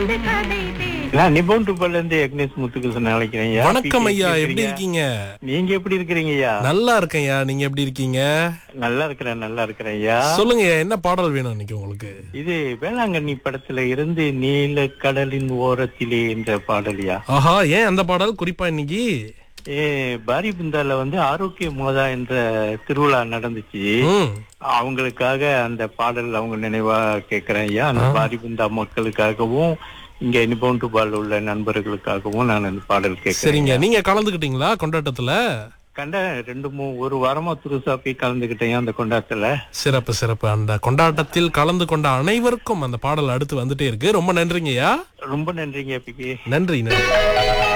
நான் நிபோண்டுபல்ல இருந்து எக்னேஷ் முத்துகிருஷ்ணன் அழைக்கிறேன் ஐயா. வணக்கம் ஐயா எப்படி எப்படி இருக்கீங்க? இருக்கீங்க நீங்க எப்படி இருக்கிறீங்க ஐயா நல்லா இருக்கேன்யா நீங்க எப்படி இருக்கீங்க நல்லா இருக்கிறேன் நல்லா இருக்கிறேன் ஐயா சொல்லுங்க என்ன பாடல் வேணும் இன்னைக்கு உங்களுக்கு இது வேளாங்கண்ணி படத்துல இருந்து நீல கடலின் ஓரத்திலே என்ற பாடலியா ஆஹா ஏன் அந்த பாடல் குறிப்பா இன்னைக்கு ஏ பாரிபுந்தால வந்து ஆரோக்கிய மோதா என்ற திருவிழா நடந்துச்சு ம் அவங்களுக்காக அந்த பாடல் அவங்க நினைவா கேக்குறேன் ஐயா அந்த பாரிபுந்தா மக்களுக்காகவும் இங்க நிபோண்டுபால் உள்ள நண்பர்களுக்காகவும் நான் அந்த பாடல் கேட்கிறேன் சரிங்க நீங்க கலந்துக்கிட்டீங்களா கொண்டாட்டத்துல கண்ட ரெண்டு மூணு ஒரு வாரமா துருசா போய் கலந்துக்கிட்டேன் அந்த கொண்டாட்டத்துல சிறப்பு சிறப்பு அந்த கொண்டாட்டத்தில் கலந்து கொண்ட அனைவருக்கும் அந்த பாடல் அடுத்து வந்துட்டே இருக்கு ரொம்ப நன்றிங்கய்யா ரொம்ப நன்றிங்க பிகே நன்றி நன்றி